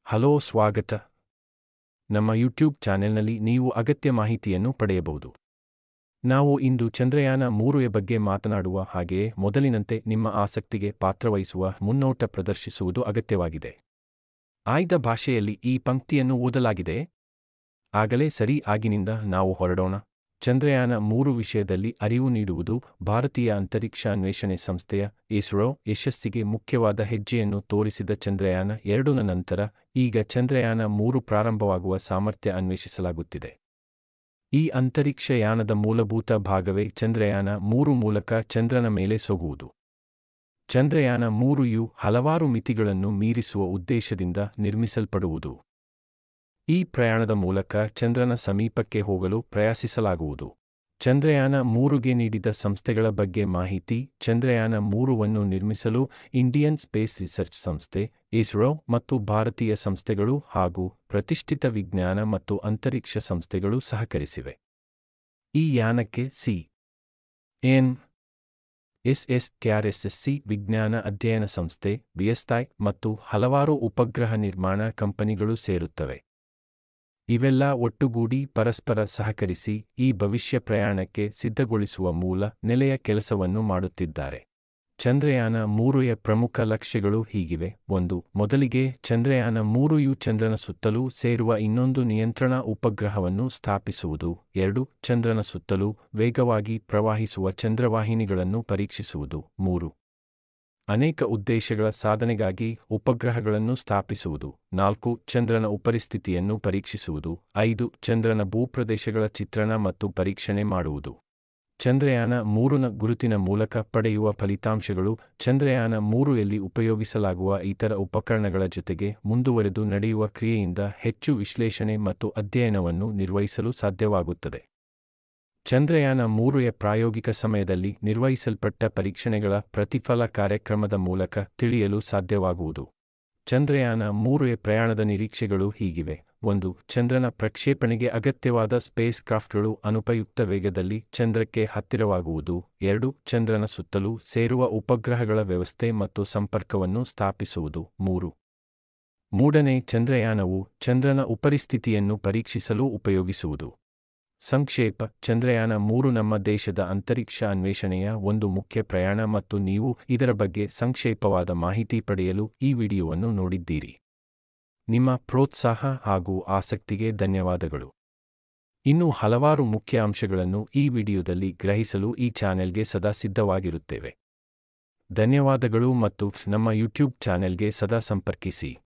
hello ಸ್ವಾಗತ ನಮ್ಮ YouTube ಚಾನೆಲ್ನಲ್ಲಿ ನೀವು ಅಗತ್ಯ ಮಾಹಿತಿಯನ್ನು ಪಡೆಯಬಹುದು ನಾವು ಇಂದು ಚಂದ್ರಯಾನ ಮೂರುಯ ಬಗ್ಗೆ ಮಾತನಾಡುವ ಹಾಗೆಯೇ ಮೊದಲಿನಂತೆ ನಿಮ್ಮ ಆಸಕ್ತಿಗೆ ಪಾತ್ರವಹಿಸುವ ಮುನ್ನೋಟ ಪ್ರದರ್ಶಿಸುವುದು ಅಗತ್ಯವಾಗಿದೆ ಆಯ್ದ ಭಾಷೆಯಲ್ಲಿ ಈ ಪಂಕ್ತಿಯನ್ನು ಓದಲಾಗಿದೆ ಆಗಲೇ ಸರಿ ಆಗಿನಿಂದ ನಾವು ಹೊರಡೋಣ ಚಂದ್ರಯಾನ ಮೂರು ವಿಷಯದಲ್ಲಿ ಅರಿವು ನೀಡುವುದು ಭಾರತೀಯ ಅಂತರಿಕ್ಷ ಅನ್ವೇಷಣೆ ಸಂಸ್ಥೆಯ ಇಸ್ರೋ ಯಶಸ್ಸಿಗೆ ಮುಖ್ಯವಾದ ಹೆಜ್ಜೆಯನ್ನು ತೋರಿಸಿದ ಚಂದ್ರಯಾನ ಎರಡನ ನಂತರ ಈಗ ಚಂದ್ರಯಾನ ಮೂರು ಪ್ರಾರಂಭವಾಗುವ ಸಾಮರ್ಥ್ಯ ಅನ್ವೇಷಿಸಲಾಗುತ್ತಿದೆ ಈ ಅಂತರಿಕ್ಷ ಯಾನದ ಮೂಲಭೂತ ಭಾಗವೇ ಚಂದ್ರಯಾನ ಮೂರು ಮೂಲಕ ಚಂದ್ರನ ಮೇಲೆ ಸೊಗುವುದು ಚಂದ್ರಯಾನ ಮೂರು ಯು ಹಲವಾರು ಮಿತಿಗಳನ್ನು ಮೀರಿಸುವ ಉದ್ದೇಶದಿಂದ ನಿರ್ಮಿಸಲ್ಪಡುವುದು ಈ ಪ್ರಯಾಣದ ಮೂಲಕ ಚಂದ್ರನ ಸಮೀಪಕ್ಕೆ ಹೋಗಲು ಪ್ರಯಾಸಿಸಲಾಗುವುದು ಚಂದ್ರಯಾನ ಮೂರುಗೆ ನೀಡಿದ ಸಂಸ್ಥೆಗಳ ಬಗ್ಗೆ ಮಾಹಿತಿ ಚಂದ್ರಯಾನ ಮೂರುವನ್ನು ನಿರ್ಮಿಸಲು ಇಂಡಿಯನ್ ಸ್ಪೇಸ್ ರಿಸರ್ಚ್ ಸಂಸ್ಥೆ ಇಸ್ರೋ ಮತ್ತು ಭಾರತೀಯ ಸಂಸ್ಥೆಗಳು ಹಾಗೂ ಪ್ರತಿಷ್ಠಿತ ವಿಜ್ಞಾನ ಮತ್ತು ಅಂತರಿಕ್ಷ ಸಂಸ್ಥೆಗಳು ಸಹಕರಿಸಿವೆ ಈ ಯಾನಕ್ಕೆ ಸಿ ಎನ್ ಎಸ್ಎಸ್ ಕೆಆರ್ಎಸ್ಎಸ್ಸಿ ವಿಜ್ಞಾನ ಅಧ್ಯಯನ ಸಂಸ್ಥೆ ಬಿಎಸ್ಐ ಮತ್ತು ಹಲವಾರು ಉಪಗ್ರಹ ನಿರ್ಮಾಣ ಕಂಪನಿಗಳು ಸೇರುತ್ತವೆ ಇವೆಲ್ಲ ಒಟ್ಟುಗೂಡಿ ಪರಸ್ಪರ ಸಹಕರಿಸಿ ಈ ಭವಿಷ್ಯ ಪ್ರಯಾಣಕ್ಕೆ ಸಿದ್ಧಗೊಳಿಸುವ ಮೂಲ ನೆಲೆಯ ಕೆಲಸವನ್ನು ಮಾಡುತ್ತಿದ್ದಾರೆ ಚಂದ್ರಯಾನ ಮೂರುಯ ಪ್ರಮುಖ ಲಕ್ಷ್ಯಗಳು ಹೀಗಿವೆ ಒಂದು ಮೊದಲಿಗೆ ಚಂದ್ರಯಾನ ಮೂರು ಯು ಚಂದ್ರನ ಸುತ್ತಲೂ ಸೇರುವ ಇನ್ನೊಂದು ನಿಯಂತ್ರಣ ಉಪಗ್ರಹವನ್ನು ಸ್ಥಾಪಿಸುವುದು ಎರಡು ಚಂದ್ರನ ಸುತ್ತಲೂ ವೇಗವಾಗಿ ಪ್ರವಾಹಿಸುವ ಚಂದ್ರವಾಹಿನಿಗಳನ್ನು ಪರೀಕ್ಷಿಸುವುದು ಮೂರು ಅನೇಕ ಉದ್ದೇಶಗಳ ಸಾಧನೆಗಾಗಿ ಉಪಗ್ರಹಗಳನ್ನು ಸ್ಥಾಪಿಸುವುದು ನಾಲ್ಕು ಚಂದ್ರನ ಉಪರಿಸ್ಥಿತಿಯನ್ನು ಪರೀಕ್ಷಿಸುವುದು ಐದು ಚಂದ್ರನ ಭೂಪ್ರದೇಶಗಳ ಚಿತ್ರಣ ಮತ್ತು ಪರೀಕ್ಷಣೆ ಮಾಡುವುದು ಚಂದ್ರಯಾನ ಮೂರುನ ಗುರುತಿನ ಮೂಲಕ ಪಡೆಯುವ ಫಲಿತಾಂಶಗಳು ಚಂದ್ರಯಾನ ಮೂರುಯಲ್ಲಿ ಉಪಯೋಗಿಸಲಾಗುವ ಇತರ ಉಪಕರಣಗಳ ಜೊತೆಗೆ ಮುಂದುವರೆದು ನಡೆಯುವ ಕ್ರಿಯೆಯಿಂದ ಹೆಚ್ಚು ವಿಶ್ಲೇಷಣೆ ಮತ್ತು ಅಧ್ಯಯನವನ್ನು ನಿರ್ವಹಿಸಲು ಸಾಧ್ಯವಾಗುತ್ತದೆ ಚಂದ್ರಯಾನ ಮೂರುಯ ಪ್ರಾಯೋಗಿಕ ಸಮಯದಲ್ಲಿ ನಿರ್ವಹಿಸಲ್ಪಟ್ಟ ಪರೀಕ್ಷಣೆಗಳ ಪ್ರತಿಫಲ ಕಾರ್ಯಕ್ರಮದ ಮೂಲಕ ತಿಳಿಯಲು ಸಾಧ್ಯವಾಗುವುದು ಚಂದ್ರಯಾನ ಮೂರುಯ ಪ್ರಯಾಣದ ನಿರೀಕ್ಷೆಗಳು ಹೀಗಿವೆ ಒಂದು ಚಂದ್ರನ ಪ್ರಕ್ಷೇಪಣೆಗೆ ಅಗತ್ಯವಾದ ಸ್ಪೇಸ್ ಕ್ರಾಫ್ಟ್ಗಳು ಅನುಪಯುಕ್ತ ವೇಗದಲ್ಲಿ ಚಂದ್ರಕ್ಕೆ ಹತ್ತಿರವಾಗುವುದು ಎರಡು ಚಂದ್ರನ ಸುತ್ತಲೂ ಸೇರುವ ಉಪಗ್ರಹಗಳ ವ್ಯವಸ್ಥೆ ಮತ್ತು ಸಂಪರ್ಕವನ್ನು ಸ್ಥಾಪಿಸುವುದು ಮೂರು ಮೂಡನೇ ಚಂದ್ರಯಾನವು ಚಂದ್ರನ ಉಪರಿಸ್ಥಿತಿಯನ್ನು ಪರೀಕ್ಷಿಸಲು ಉಪಯೋಗಿಸುವುದು ಸಂಕ್ಷೇಪ ಚಂದ್ರಯಾನ ಮೂರು ನಮ್ಮ ದೇಶದ ಅಂತರಿಕ್ಷ ಅನ್ವೇಷಣೆಯ ಒಂದು ಮುಖ್ಯ ಪ್ರಯಾಣ ಮತ್ತು ನೀವು ಇದರ ಬಗ್ಗೆ ಸಂಕ್ಷೇಪವಾದ ಮಾಹಿತಿ ಪಡೆಯಲು ಈ ವಿಡಿಯೋವನ್ನು ನೋಡಿದ್ದೀರಿ ನಿಮ್ಮ ಪ್ರೋತ್ಸಾಹ ಹಾಗೂ ಆಸಕ್ತಿಗೆ ಧನ್ಯವಾದಗಳು ಇನ್ನೂ ಹಲವಾರು ಮುಖ್ಯ ಅಂಶಗಳನ್ನು ಈ ವಿಡಿಯೋದಲ್ಲಿ ಗ್ರಹಿಸಲು ಈ ಚಾನೆಲ್ಗೆ ಸದಾ ಸಿದ್ಧವಾಗಿರುತ್ತೇವೆ ಧನ್ಯವಾದಗಳು ಮತ್ತು ನಮ್ಮ ಯೂಟ್ಯೂಬ್ ಚಾನೆಲ್ಗೆ ಸದಾ ಸಂಪರ್ಕಿಸಿ